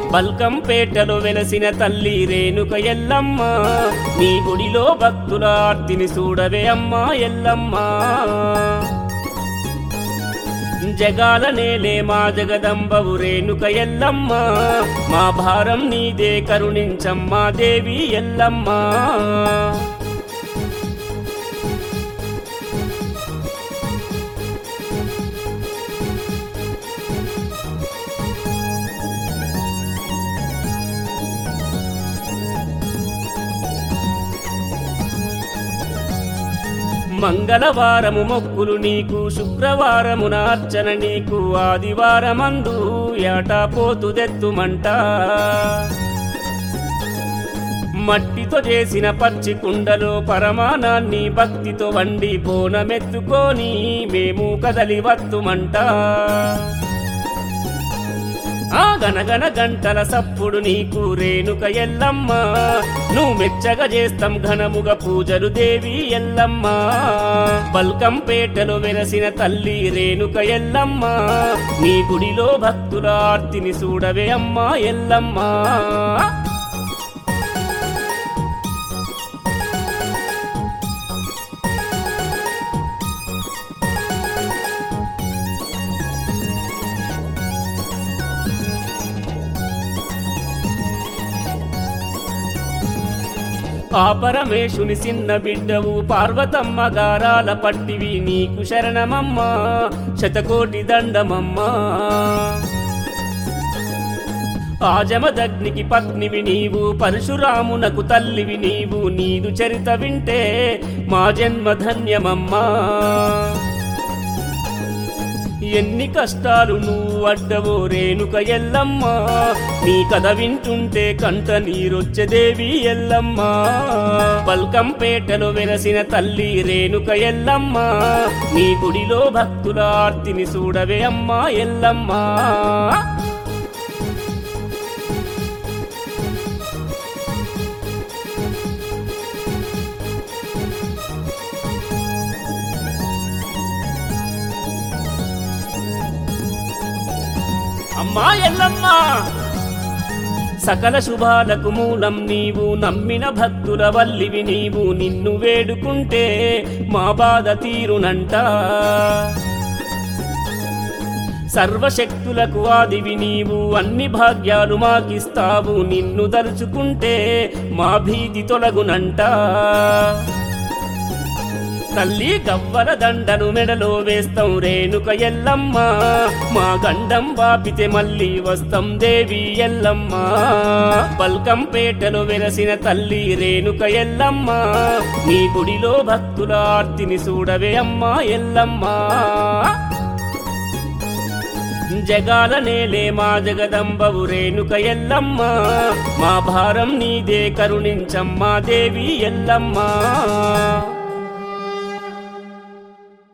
బల్కంపేటలో వెలసిన తల్లి రేణుక ఎల్లమ్మ నీ గుడిలో భక్తుల ఆర్తిని చూడవే అమ్మా ఎల్లమ్మ జగాల నేలే మా జగదంబవు రేణుక ఎల్లమ్మ మా భారం నీదే కరుణించమ్మా దేవి ఎల్లమ్మ మంగళవారము మొక్కులు నీకు శుక్రవారమున అర్చన నీకు ఆదివారమందు ఏటా పోతుదెత్తుమంట మట్టితో చేసిన పచ్చి కుండలో పరమానాన్ని భక్తితో వండి బోనమెత్తుకొని మేము కదలి వత్తుమంట ఆ గనగన గంటల సప్పుడు నీకు రేణుక ఎల్లమ్మ నువ్వు మెచ్చగా చేస్తాం ఘనముగ పూజలు దేవి ఎల్లమ్మ బల్కంపేటలో వెలసిన తల్లి రేణుక ఎల్లమ్మ నీ గుడిలో భక్తుల ఆర్తిని చూడవే అమ్మా ఎల్లమ్మ ఆ పరమేశుని చిన్న బిడ్డవు పార్వతమ్మ గారాల పట్టివి నీకు శరణమమ్మ శతకోటి దండమమ్మా ఆజమదగ్నికి పత్నివి నీవు పరశురామునకు తల్లివి నీవు నీదు చరిత వింటే మా జన్మ ధన్యమమ్మా ఎన్ని కష్టాలు నువ్వు అడ్డవో రేణుక ఎల్లమ్మ నీ కథ వింటుంటే కంట నీరొచ్చే దేవి ఎల్లమ్మ పల్కంపేటలో వెలసిన తల్లి రేణుక ఎల్లమ్మ నీ గుడిలో భక్తుల ఆర్తిని చూడవే అమ్మా ఎల్లమ్మ అమ్మా ఎల్లమ్మ సకల శుభాలకు మూలం నీవు నమ్మిన భక్తుల వల్లివి నీవు నిన్ను వేడుకుంటే మా బాధ తీరునంట సర్వశక్తులకు ఆదివి నీవు అన్ని భాగ్యాలు మాకిస్తావు నిన్ను దలుచుకుంటే మా భీతి తొలగునంట తల్లి గవ్వల దండను మెడలో వేస్తాం రేణుక ఎల్లమ్మ మా గండం వాపితే మళ్ళీ వస్తాం దేవి ఎల్లమ్మ పల్కంపేటలో వెలసిన తల్లి రేణుక ఎల్లమ్మ నీ గుడిలో భక్తుల ఆర్తిని చూడవే అమ్మా ఎల్లమ్మ జగాల నేలే మా జగదంబవు రేణుక ఎల్లమ్మ మా భారం నీదే కరుణించమ్మా దేవి ఎల్లమ్మ